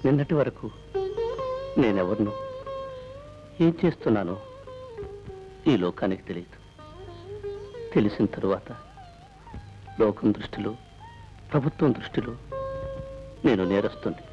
నిన్నటి వరకు నేనెవరినో ఏం చేస్తున్నానో ఈ లోకానికి తెలియదు తెలిసిన తరువాత లోకం దృష్టిలో ప్రభుత్వం దృష్టిలో నేను నేరస్తుంది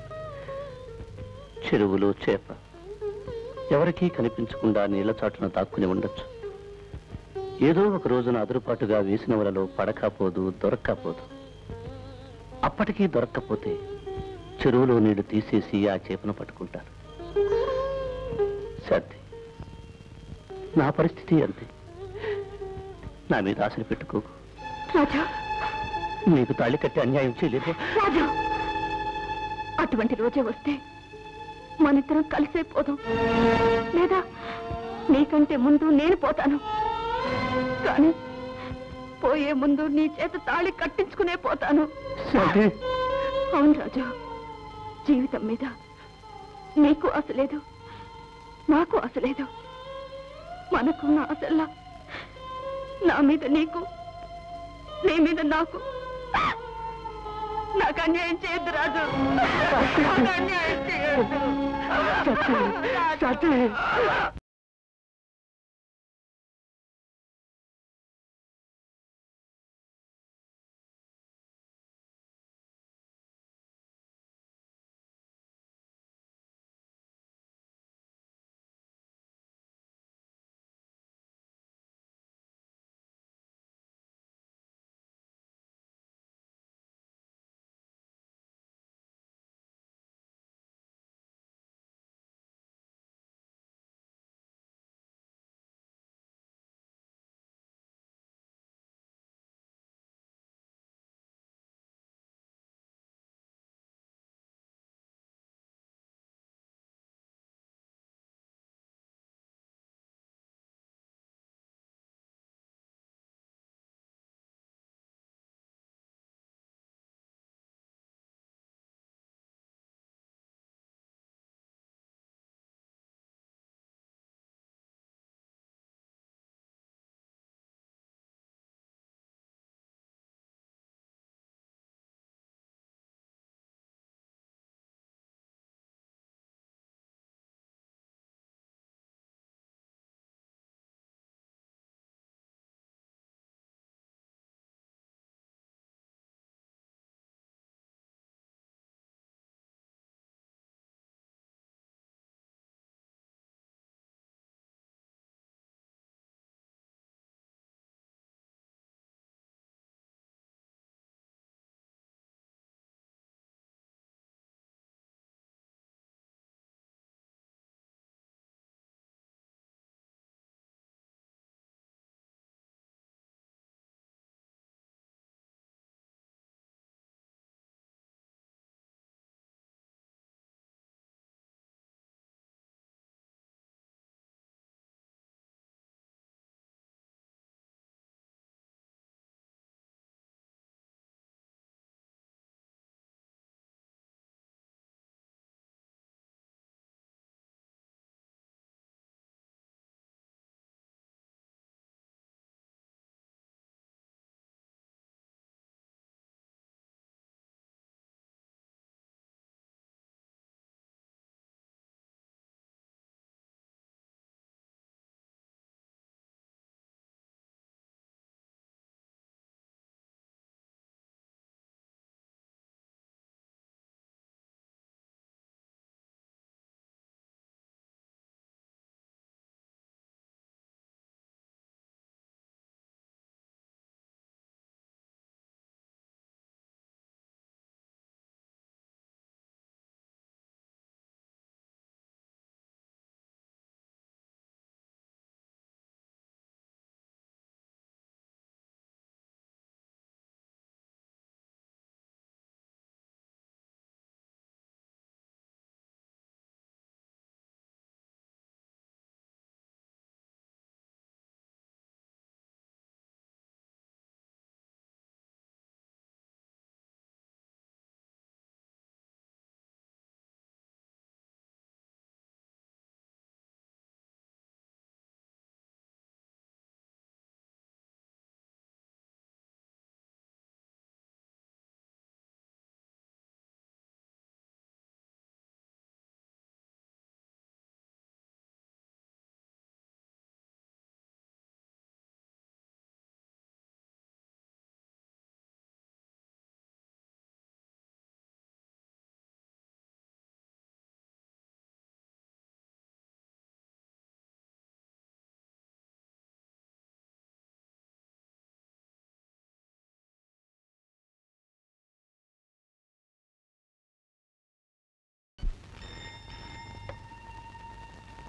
చెరువులో చేప ఎవరికీ కనిపించకుండా నీళ్ల చాటున దాక్కుని ఉండొచ్చు ఏదో ఒక రోజున అదురుపాటుగా వేసిన వలలో పడకపోదు దొరక్కపోదు అప్పటికీ దొరక్కపోతే చెరువులో నీళ్లు తీసేసి ఆ చేపను పట్టుకుంటారు సర్ది నా పరిస్థితి అంతే నా మీద ఆశలు పెట్టుకోకు రాజా నీకు తాళి కట్టి అన్యాయం చేయలేదు రాజా అటువంటి రోజే వస్తే మనిద్దరం కలిసే పోదాం లేదా నీకంటే ముందు నేను పోతాను కానీ పోయే ముందు నీ చేత తాళి కట్టించుకునే పోతాను సర్ది అవును రాజు జీవితం మీద నీకు ఆశ లేదు నాకు ఆశ లేదు మనకు నా ఆశల్లా నా మీద నీకు నీ మీద నాకు నాకు అన్యాయం చేయొద్దు రాజు నాకు అన్యాయం చేయొద్దు సత్య సత్య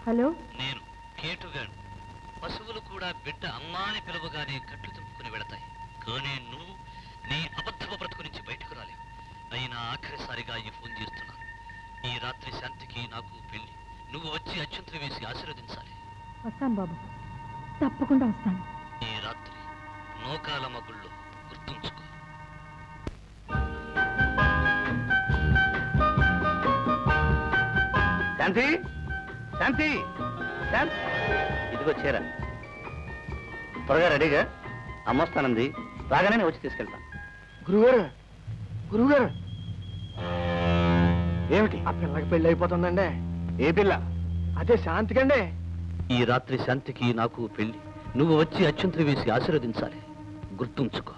హలో నేను కేటుగాను పశువులు కూడా బిడ్డ అమ్మా అని పిలవగానే కట్లు తెంపుకుని వెళతాయి కానీ నువ్వు నీ అబద్ధపు బ్రతుకు నుంచి బయటకు రాలేవు అయినా ఆఖరిసారిగా ఈ ఫోన్ చేస్తున్నాను ఈ రాత్రి శాంతికి నాకు పెళ్లి నువ్వు వచ్చి అత్యంతలు వేసి ఆశీర్వదించాలి వస్తాను బాబు తప్పకుండా వస్తాను ఈ రాత్రి నోకాల మగుళ్ళు గుర్తుంచుకో శాంతి శాంతి శాంతి ఇదిగో చీర త్వరగా రెడీగా అమ్మొస్తానంది రాగానే నేను వచ్చి తీసుకెళ్తాను గురుగారు గురుగారు ఏమిటి ఆ పిల్లకి పెళ్లి అయిపోతుందండి ఏ పిల్ల అదే శాంతికండి ఈ రాత్రి శాంతికి నాకు పెళ్లి నువ్వు వచ్చి అత్యంతలు వేసి ఆశీర్వదించాలి గుర్తుంచుకో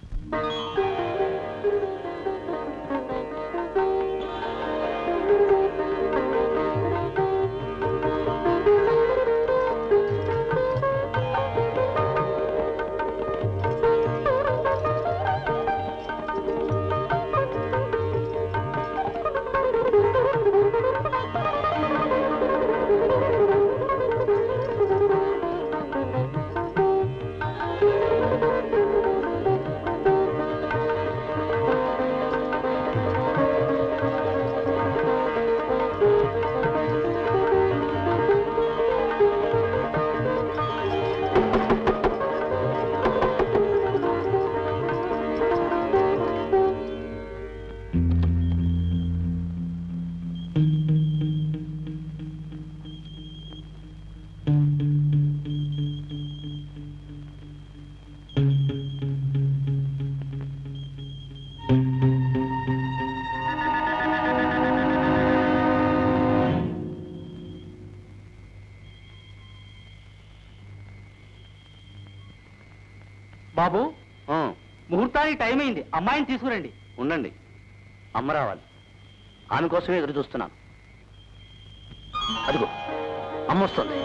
బాబు ఆ, ముహూర్తానికి టైం అయింది అమ్మాయిని తీసుకురండి ఉండండి అమ్మ రావాలి ఆమె కోసమే ఎదురు చూస్తున్నాను అదిగో అమ్మ వస్తుంది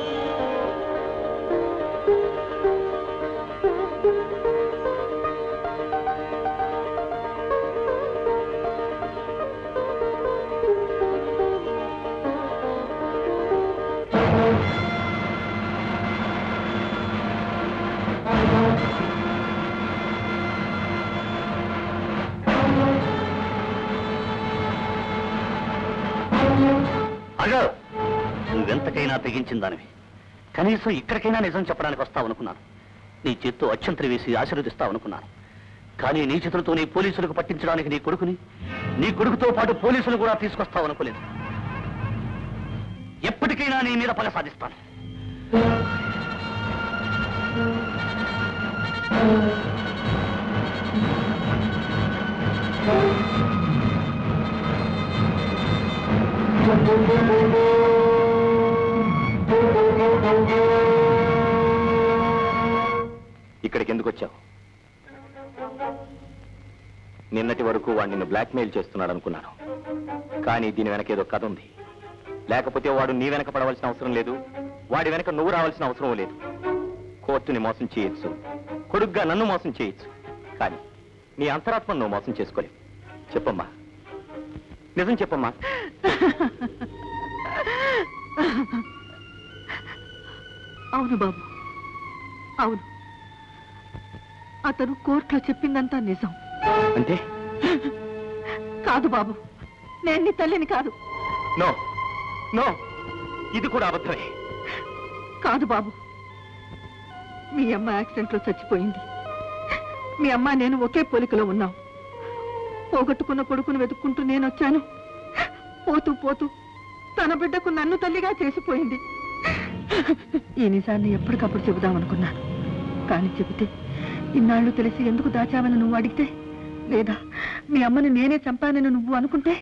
అగో నువ్వెంతకైనా తెగించిన దానివి కనీసం ఇక్కడికైనా నిజం చెప్పడానికి వస్తావనుకున్నాను నీ చేత్తో అత్యంతరి వేసి ఆశీర్వదిస్తావనుకున్నాను కానీ నీ చేతులతో నీ పోలీసులకు పట్టించడానికి నీ కొడుకుని నీ కొడుకుతో పాటు పోలీసులు కూడా తీసుకొస్తావనుకోలేదు ఎప్పటికైనా నీ మీద పగ సాధిస్తాను ఇక్కడికి ఎందుకు వచ్చావు నిన్నటి వరకు వాడు నిన్ను బ్లాక్మెయిల్ చేస్తున్నాడు అనుకున్నాను కానీ దీని వెనక ఏదో కథ ఉంది లేకపోతే వాడు నీ వెనక పడవలసిన అవసరం లేదు వాడి వెనక నువ్వు రావాల్సిన అవసరం లేదు కోర్టుని మోసం చేయొచ్చు కొడుగ్గా నన్ను మోసం చేయొచ్చు కానీ నీ అంతరాత్మను నువ్వు మోసం చేసుకోలేవు చెప్పమ్మా నిజం చెప్పమ్మా అవును బాబు అవును అతను కోర్టులో చెప్పిందంతా నిజం అంటే కాదు బాబు నేను నీ తల్లిని కాదు నో నో ఇది కూడా అబద్ధమే కాదు బాబు మీ అమ్మ యాక్సిడెంట్లో చచ్చిపోయింది మీ అమ్మ నేను ఒకే పోలికలో ఉన్నాం పోగొట్టుకున్న కొడుకును వెతుక్కుంటూ నేను వచ్చాను పోతూ పోతూ తన బిడ్డకు నన్ను తల్లిగా చేసిపోయింది ఈ నిజాన్ని ఎప్పటికప్పుడు చెబుదామనుకున్నాను కానీ చెబితే ఇన్నాళ్ళు తెలిసి ఎందుకు దాచావని నువ్వు అడిగితే లేదా మీ అమ్మని నేనే చంపానని నువ్వు అనుకుంటే